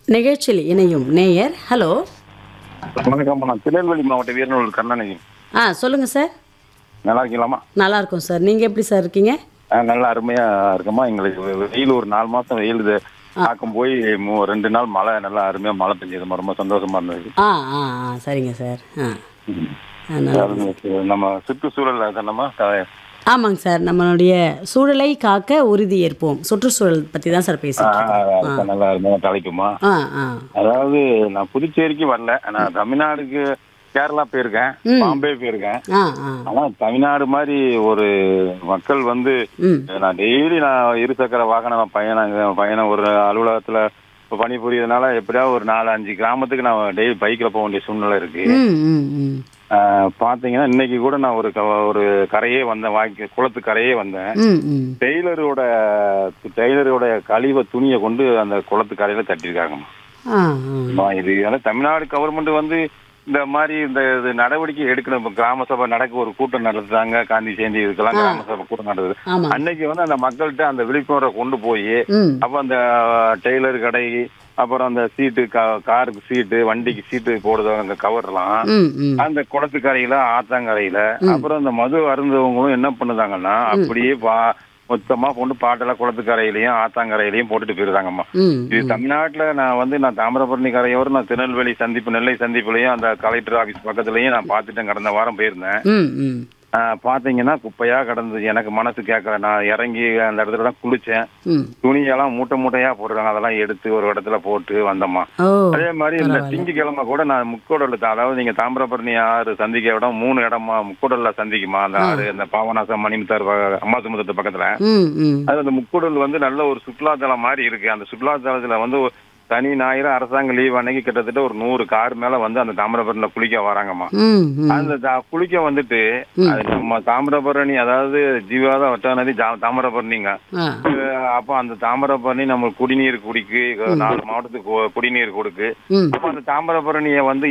நிகழ்ச்சியில் இணையும் நேயர் ஹலோ வணக்கம் நான் திருநெல்வேலி மாவட்ட வீரநூல் கருணாநிதி ஆ சொல்லுங்கள் சார் நல்லா இருக்கீங்களாம்மா நல்லா இருக்கோம் சார் நீங்கள் எப்படி சார் இருக்கீங்க ஆ, நல்லா அருமையா இருக்குமா எங்களுக்கு வெ- வெயில் ஒரு நாலு மாசம் வெயில் இது தாக்கம் போய் மூ- ரெண்டு நாள் மழை நல்லா அருமையா மழை பெஞ்சது ரொம்ப சந்தோஷமா இருந்தது ஆ ஆ ஆ சரிங்க சார் ஆ ஆ, நல்லா அது நம்ம சுற்றுச்சூழல் தானம்மா ஆமாங்க சார் நம்மளுடைய சூழலை காக்க உறுதி ஏற்போம் சுற்றுச்சூழல் பற்றி தான் சார் பேசிட்டு இருக்கோம். நல்லா அருமையா தலைக்குமா ஆ ஆ அதாவது நான் புதுச்சேரிக்கு வரல நான் தமிழ்நாடுக்கு கேரளா போயிருக்கேன் பாம்பே போயிருக்கேன் ஆ ஆ ஆனா தமிழ்நாடு மாதிரி ஒரு மக்கள் வந்து ம் நான் டெய்லி நான் இருசக்கர வாகனம் பயணம் பயணம் ஒரு அலுவலகத்துல இப்ப பணிபுரியதுனால எப்படியாவது ஒரு நாலு அஞ்சு கிராமத்துக்கு நான் டெய்லி பைக்ல போக வேண்டிய சூழ்நிலை இருக்கு ம் ம் ம் ஆஹ் பாத்தீங்கன்னா இன்னைக்கு கூட நான் ஒரு க- ஒரு கரையே வந்தேன் வாய்க்கு குளத்து கரையே வந்தேன் ம் ம் டெய்லரோட டெய்லரோட கழிவை துணியை கொண்டு அந்த குளத்து கரையில தட்டியிருக்காங்கம்மா ஆ அம்மா, இது வந்து தமிழ்நாடு கவர்மெண்ட் வந்து இந்த மாதிரி இந்த இது நடவடிக்கை எடுக்கணும் இப்ப கிராம சபை நடக்க ஒரு கூட்டம் நடத்துறாங்க காந்தி ஜெயந்தி இதுக்கெல்லாம் கிராம சபை கூட்டம் நடத்துது ஆமாம் அன்னைக்கு வந்து அந்த மக்கள்கிட்ட அந்த விழிப்புணர்வை கொண்டு போய் ம் அப்ப அந்த டெய்லர் கடை அப்புறம் அந்த சீட்டு கா- காருக்கு சீட்டு வண்டிக்கு சீட்டு போடுறது அந்த கவர்லாம் ம் ம் அந்த குளத்துக்கரையில ஆத்தாங்கரையில அப்புறம் அந்த மது அருந்தவங்களும் என்ன பண்ணுதாங்கன்னா அப்படியே பா மொத்தமா கொண்டு பாட்டெல்லாம் குளத்துக்கரையிலயும் ஆத்தாங்கரையிலயும் போட்டுட்டு போயிருந்தாங்கம்மா ம் இது தமிழ்நாட்டுல நான் வந்து நான் தாமிரபரணி கரையோரம் நான் திருநெல்வேலி சந்திப்பு நெல்லை சந்திப்புலயும் அந்த கலெக்டர் ஆபீஸ் பக்கத்துலயும் நான் பார்த்துட்டேன் கடந்த வாரம் போயிருந்தேன் ம் ம் ஆஹ் பாத்தீங்கன்னா குப்பையா கிடந்தது எனக்கு மனசு கேட்கல நான் இறங்கி அந்த இடத்துல தான் குளிச்சேன் ம் துணியெல்லாம் மூட்டை மூட்டையா போடுறாங்க அதெல்லாம் எடுத்து ஒரு இடத்துல போட்டு வந்தோமா ஓ அதே மாதிரி இந்த திங்கக்கிழமை கூட நான் முக்கோடல் அதாவது நீங்க தாமிரபரணி ஆறு சந்திக்க இடம் மூணு இடமா முக்கோடல்ல சந்திக்குமா அந்த ஆறு அந்த பாவநாசம் மணிமுத்தார் ப- அம்மா சமுத்திரத்து பக்கத்துல ம் ம் அது அந்த முக்கூடல் வந்து நல்ல ஒரு சுற்றுலாத்தலம் மாதிரி இருக்கு அந்த சுற்றுலாத்தலத்துல வந்து ஒரு சனி ஞாயிறு அரசாங்க லீவ் அன்னைக்கு கிட்டத்தட்ட ஒரு நூறு கார் மேல வந்து அந்த தாமிரபரணில குளிக்க வராங்கம்மா ம் ம் அந்த தா- குளிக்க வந்துட்டு அது நம்ம தாமிரபரணி அதாவது ஜீவாத வட்ட நதி ஜா- தாமிரபரணிங்க ஆ அஹ் அப்போ அந்த தாமிரபரணி நம்ம குடிநீர் குடிக்கு நாலு மாவட்டத்துக்கு கு- குடிநீர் கொடுக்கு ம் அப்போ அந்த தாமிரபரணியை வந்து